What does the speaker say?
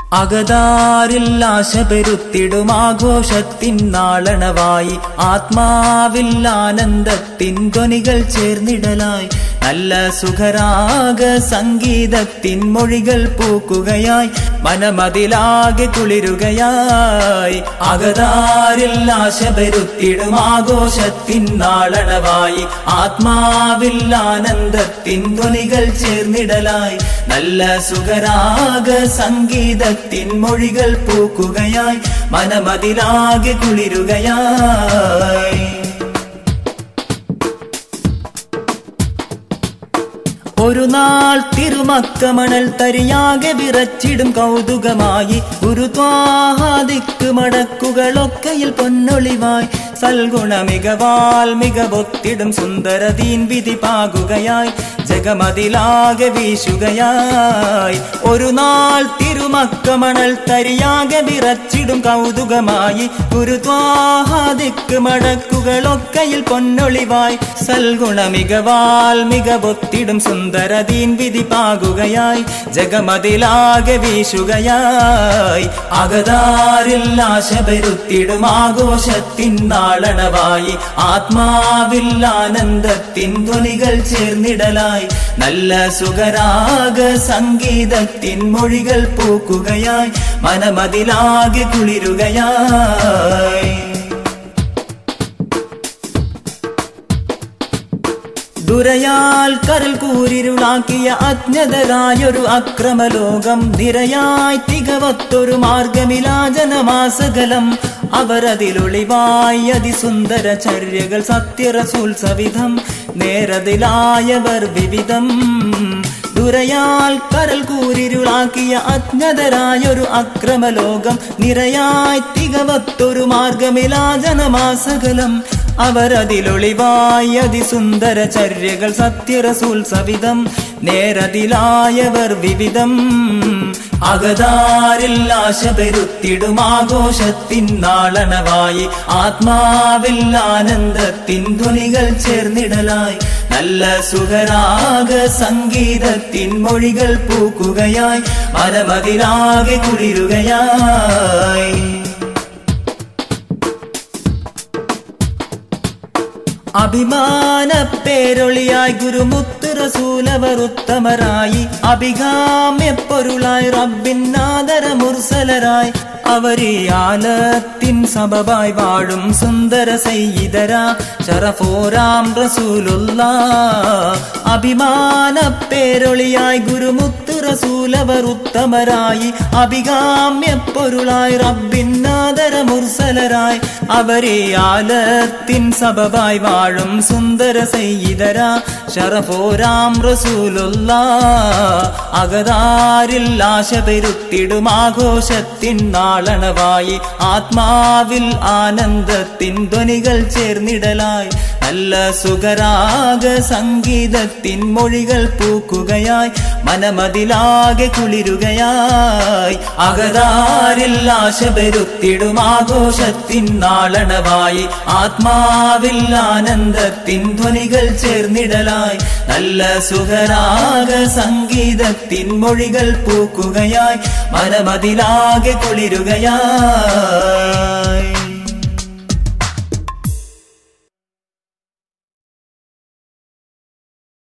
അകതാരിൽ ആശ പെരുത്തിടും ആഘോഷത്തിൻ നാളണവായി ആത്മാവിൽ ആനന്ദത്തിൻ ധ്വനികൾ ചേർന്നിടലായി നല്ല സുഖരാഗ സംഗീതത്തിൻ മൊഴികൾ പൂക്കുകയായി മനമതിലാകെ കുളിരുകയായി അകതാരിൽ ആശ പെരുത്തിടും ആഘോഷത്തിൻ നാളണവായി ആത്മാവിൽ ആനന്ദത്തിൻ ധ്വനികൾ ചേർന്നിടലായി നല്ല സുഖരാഗ സംഗീതത്തിൻ മൊഴികൾ പൂക്കുകയായി മനമതിലാകെ കുളിരുകയായി ഒരു നാൾ തിരുമക്കമണൽ തരിയാകെ വിറച്ചിടും കൗതുകമായി ഗുരുത്വാഹാദിക്ക് മടക്കുകളൊക്കെയിൽ പൊന്നൊളിവായി സൽഗുണ മികവാൽ മികവൊത്തിടും സുന്ദരതീൻ വിധി പാകുകയായി ജഗമതിലാകെ വീശുകയായി ഒരു നാൾ തിരുമക്കമണൽ തരിയാകെ വിറച്ചിടും കൗതുകമായി ഗുരുത്വാഹാദിക്ക് മടക്കുകളൊക്കെയിൽ പൊന്നൊളിവായി സൽഗുണ മികവാൽ മികവൊത്തിടും സുന്ദരതീൻ വിധി പാകുകയായി ജഗമതിലാകെ വീശുകയായി അകതാരിൽ ആശ പെരുത്തിടും ആഘോഷത്തിൻ നാളണവായി ആത്മാവിൽ ആനന്ദത്തിൻ ധ്വനികൾ ചേർന്നിടലായി നല്ല സുഖരാഗ സംഗീതത്തിൻ മൊഴികൾ പൂക്കുകയായി മനമതിലാകെ കുളിരുകയായി ദുരയാൽ കരൽ കൂരിരുളാക്കിയ അജ്ഞതരായൊരു അക്രമലോകം നിരയായി തികവത്തൊരു മാർഗമിലാജനമാസകലം അവരതിലൊളിവായി അതിസുന്ദര ചര്യകൾ സത്യറസൂത്സവിധം നേരതിലായവർ വിവിധം ദുരയാൽ കരൽ കൂരിരുളാക്കിയ അജ്ഞതരായൊരു അക്രമലോകം നിരയായി തികവത്തൊരു മാർഗമിലാജനമാസകലം അവരതിലൊളിവായി അതിസുന്ദര ചര്യകൾ സത്യറസൂത്സവിധം നേരതിലായവർ വിവിധം അകതാരിൽ ആശ പെരുത്തിടും ആഘോഷത്തിൻ നാളണവായി ആത്മാവിൽ ആനന്ദത്തിൻ ധ്വനികൾ ചേർന്നിടലായി നല്ല സുഖരാഗ സംഗീതത്തിൻ മൊഴികൾ പൂക്കുകയായി മരമതിലാകെ കുളിരുകയായി അഭിമാന പേരൊളിയായി ഗുരുമുത്ത് റസൂലവർ ഉത്തമരായി അഭികാമ്യ പൊരുളായി റബ്ബിന്നാദര മുർസലരായി അവരെ ആലത്തിൻ സബബായി വാഴും സുന്ദര സയ്യിദര ഷറഫോരാം റസൂലുള്ള അഭിമാന പേരൊളിയായി ഗുരുമുത്ത് റസൂലവർ ഉത്തമരായി അഭികാമ്യ പൊരുളായി റബ്ബിന്നാദര മുർസലരായി അവരെ ആലത്തിൻ സബബായി വാഴും സുന്ദര സയ്യിദര ഷറഫോരാം റസൂലുള്ള അകതാരിൽ ആശ പെരുത്തിടും ആഘോഷത്തിൻ നാളണവായി ആത്മാവിൽ ആനന്ദത്തിൻ ധ്വനികൾ ചേർന്നിടലായി നല്ല സുഖരാഗ സംഗീതത്തിൻ മൊഴികൾ പൂക്കുകയായി മനമതിലാകെ കുളിരുകയായി അകതാരിൽ ആശ പെരുത്തിടും ആഘോഷത്തിൻ നാളണവായി ആത്മാവിൽ ആനന്ദത്തിൻ ധ്വനികൾ ചേർന്നിടലായി നല്ല സുഖരാഗ സംഗീതത്തിൻ മൊഴികൾ പൂക്കുകയായി മനമതിലാകെ കുളിരുകയായി